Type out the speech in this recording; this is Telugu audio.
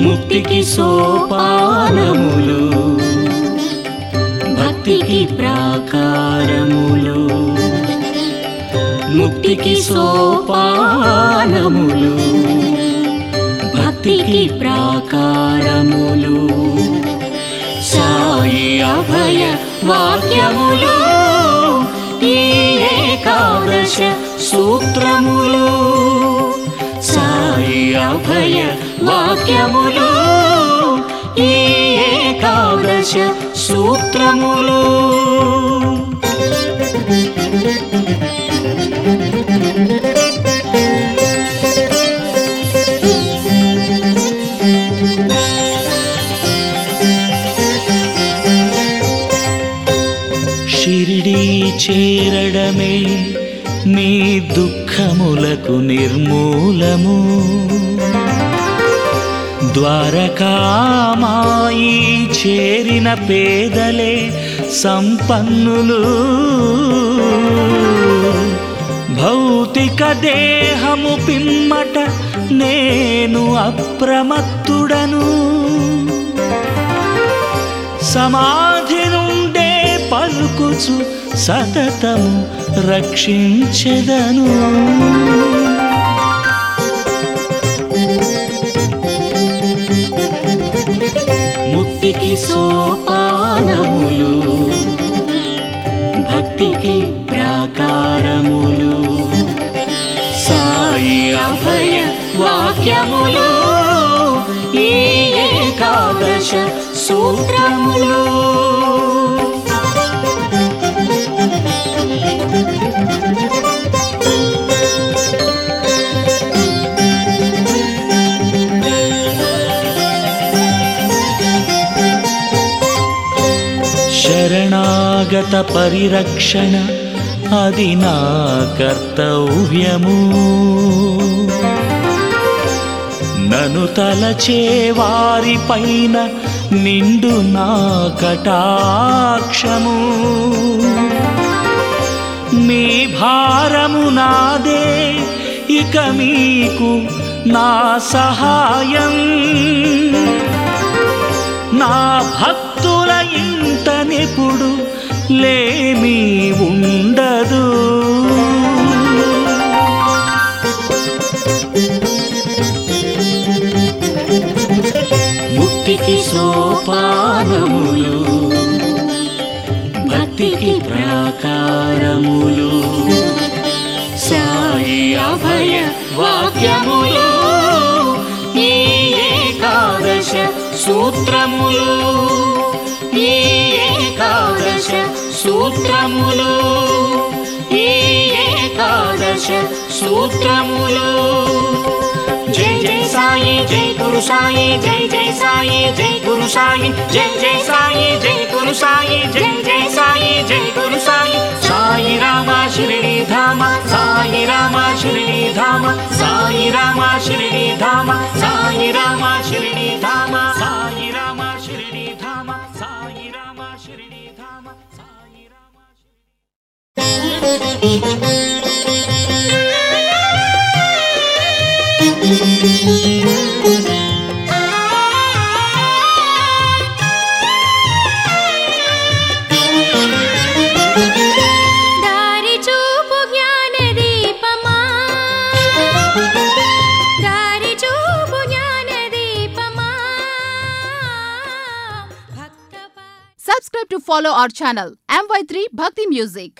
ముక్తికి సోపానములు భక్తికి ప్రాకారములు ముక్తికి సోపానములు భక్తికి ప్రాకారములు సాయి అభయ వాక్యములు ఈ ఏకాదశ సూత్రములు సాయి అభయ వాక్యములు ఈ ఏకాదశ సూత్రములు షిరిడి చేరడమే నీ దుఃఖములకు నిర్మూలము ద్వారకామాయి చేరిన పేదలే సంపన్నులు భౌతిక దేహము పిమ్మట నేను అప్రమత్తుడను సమాధి నుండే పలుకుచు సతతము రక్షించెదను ముక్తికి సోపానములు భక్తికి ప్రాకారములు సాయి అభయ వాక్యములు ఈ ఏకాదశ సూత్రములు శరణాగత పరిరక్షణ అది నా కర్తవ్యము నను తలచే వారి పైన నిండు నా కటాక్షము మీ భారము నాదే ఇక మీకు నా సహాయం నా భక్తుల ఇంటనెప్పుడు లేమి ఉండదు ముక్తికి సోపానములు భక్తికి ప్రాకారములు సాయి అభయ వాక్యములు ఈ ఏకాదశ సూత్రములు ఈ ఏకాదశ సూత్రములు ఈ ఏకాదశ సూత్రములు జై జై సాయి జై గురు సాయి జై జై సాయి జై గురు సాయి జై జై సాయి జై గురు సాయి జై జై సాయి జై గురు సాయి సాయి రామ శిరిడి ధామ సాయి రామ శిరిడి ధామ సాయి రామ శిరిడి ధామ సాయి రామ శిరిడి ధామ సాయి రామ శిరిడి ధామ సాయి రామ శిరిడి ధామ సాయి రామ దారి చూపు జ్ఞాన దీపమా దారి చూపు జ్ఞాన దీపమా భక్త Subscribe to follow our channel MY3 Bhakti Music.